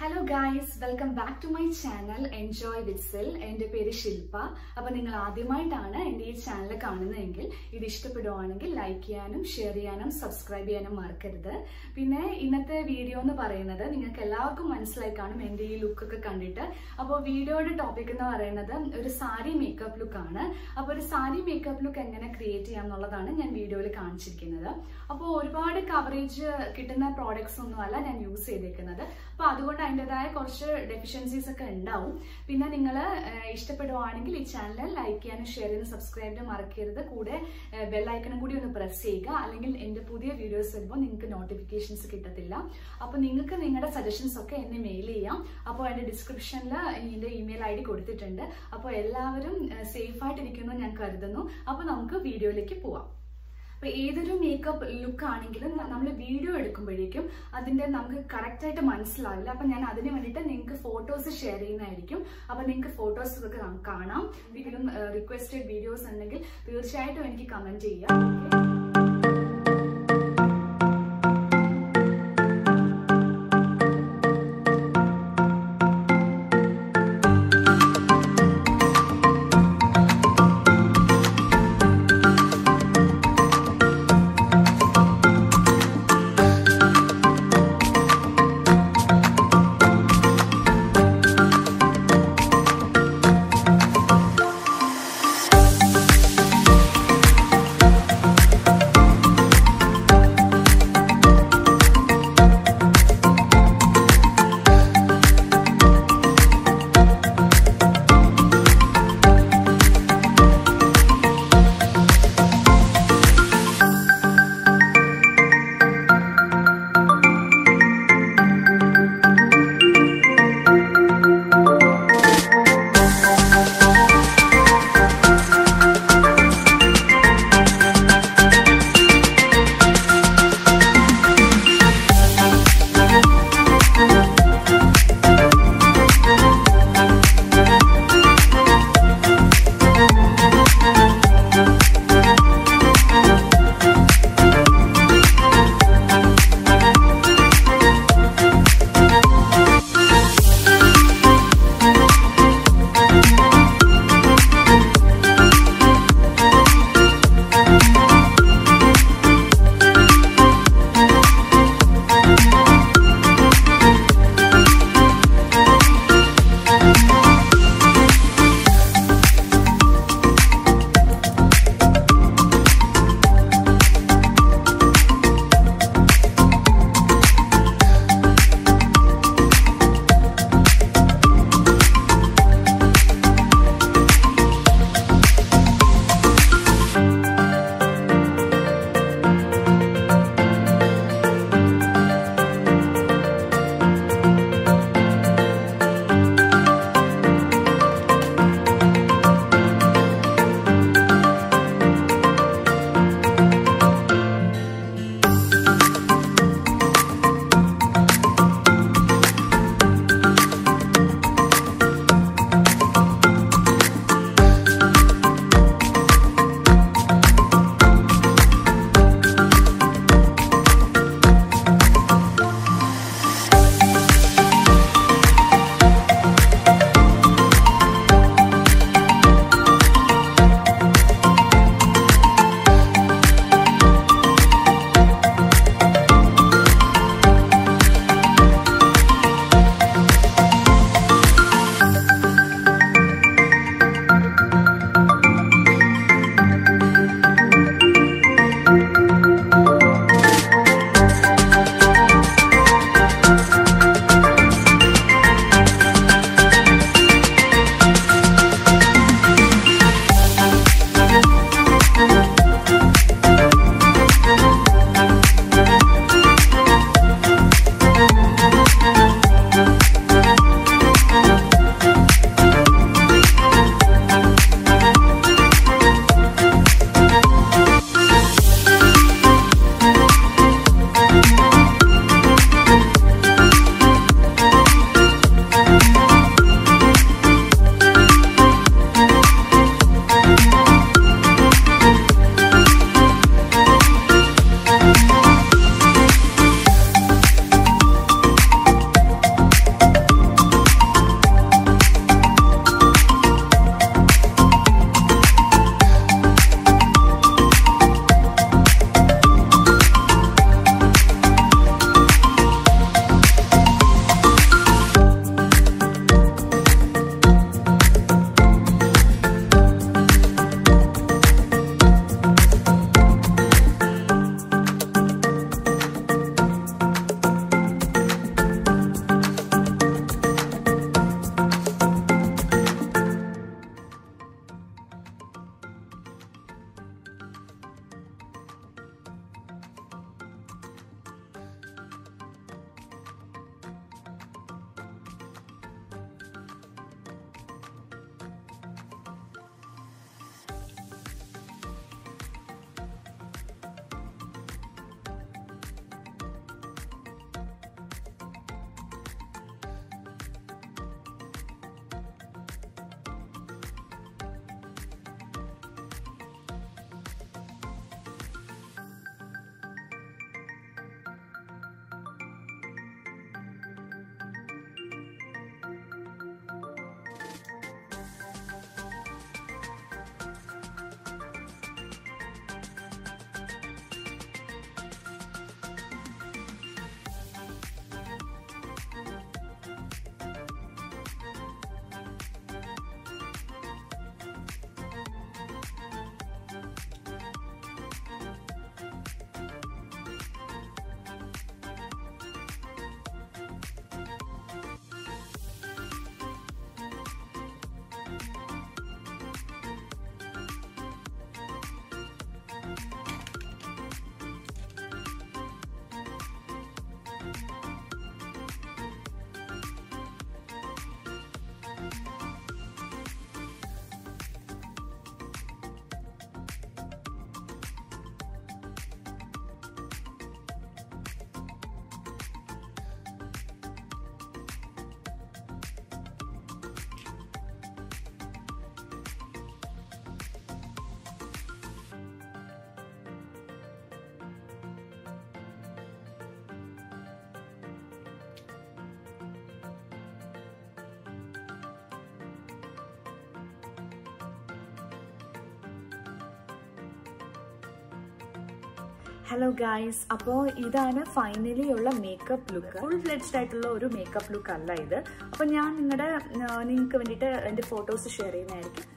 hello guys welcome back to my channel enjoy with cell എൻ്റെ പേര് ശില്പ അപ്പൊ നിങ്ങൾ ആദ്യമായിട്ടാണ് എൻ്റെ ഈ ചാനൽ കാണുന്നതെങ്കിൽ ഇത് ഇഷ്ടപ്പെടുവാണെങ്കിൽ ലൈക്ക് ചെയ്യാനും ഷെയർ ചെയ്യാനും സബ്സ്ക്രൈബ് ചെയ്യാനും മറക്കരുത് പിന്നെ ഇന്നത്തെ വീഡിയോ എന്ന് പറയുന്നത് നിങ്ങൾക്ക് എല്ലാവർക്കും മനസ്സിലായി കാണും എൻ്റെ ഈ ലുക്കൊക്കെ കണ്ടിട്ട് അപ്പോൾ വീഡിയോയുടെ ടോപ്പിക് എന്ന് പറയുന്നത് ഒരു സാരി മേക്കപ്പ് ലുക്ക് ആണ് അപ്പോൾ ഒരു സാരി മേക്കപ്പ് ലുക്ക് എങ്ങനെ ക്രിയേറ്റ് ചെയ്യാം എന്നുള്ളതാണ് ഞാൻ വീഡിയോയിൽ കാണിച്ചിരിക്കുന്നത് അപ്പോൾ ഒരുപാട് കവറേജ് കിട്ടുന്ന പ്രോഡക്ട്സ് ഒന്നുമല്ല ഞാൻ യൂസ് ചെയ്തേക്കുന്നത് അപ്പോൾ അതുകൊണ്ട് അതിൻ്റെതായ കുറച്ച് ഡെഫിഷ്യൻസീസ് ഒക്കെ ഉണ്ടാവും പിന്നെ നിങ്ങൾ ഇഷ്ടപ്പെടുവാണെങ്കിൽ ഈ ചാനൽ ലൈക്ക് ചെയ്യാനും ഷെയർ ചെയ്യാനും സബ്സ്ക്രൈബ് ചെയ്യാൻ മറക്കരുത് കൂടെ ബെല്ലൈക്കണും കൂടി ഒന്ന് പ്രസ് ചെയ്യുക അല്ലെങ്കിൽ എൻ്റെ പുതിയ വീഡിയോസ് വരുമ്പോൾ നിങ്ങൾക്ക് നോട്ടിഫിക്കേഷൻസ് കിട്ടത്തില്ല അപ്പോൾ നിങ്ങൾക്ക് നിങ്ങളുടെ സജഷൻസ് ഒക്കെ എന്നെ മെയിൽ ചെയ്യാം അപ്പോൾ എൻ്റെ ഡിസ്ക്രിപ്ഷനിൽ എൻ്റെ ഇമെയിൽ ഐ ഡി കൊടുത്തിട്ടുണ്ട് അപ്പോൾ എല്ലാവരും സേഫ് ആയിട്ടിരിക്കുന്നു ഞാൻ കരുതുന്നു അപ്പോൾ നമുക്ക് വീഡിയോയിലേക്ക് പോവാം അപ്പൊ ഏതൊരു മേക്കപ്പ് ലുക്ക് ആണെങ്കിലും നമ്മൾ വീഡിയോ എടുക്കുമ്പോഴേക്കും അതിന്റെ നമുക്ക് കറക്റ്റ് ആയിട്ട് മനസ്സിലാവില്ല അപ്പൊ ഞാൻ അതിന് വേണ്ടിയിട്ട് നിങ്ങൾക്ക് ഫോട്ടോസ് ഷെയർ ചെയ്യുന്നതായിരിക്കും അപ്പൊ നിങ്ങൾക്ക് ഫോട്ടോസ് ഒക്കെ കാണാം ഇതിലും റിക്വസ്റ്റഡ് വീഡിയോസ് ഉണ്ടെങ്കിൽ തീർച്ചയായിട്ടും എനിക്ക് കമന്റ് ചെയ്യാം ഓക്കെ ഹലോ ഗായ്സ് അപ്പോൾ ഇതാണ് ഫൈനലി ഉള്ള മേക്കപ്പ് ലുക്ക് ഫുൾ ഫ്ലെഡ്ജ്ഡ് ആയിട്ടുള്ള ഒരു മേക്കപ്പ് ലുക്ക് അല്ല ഇത് അപ്പോൾ ഞാൻ നിങ്ങളുടെ നിങ്ങൾക്ക് വേണ്ടിയിട്ട് എൻ്റെ ഫോട്ടോസ് ഷെയർ ചെയ്യുന്നതായിരിക്കും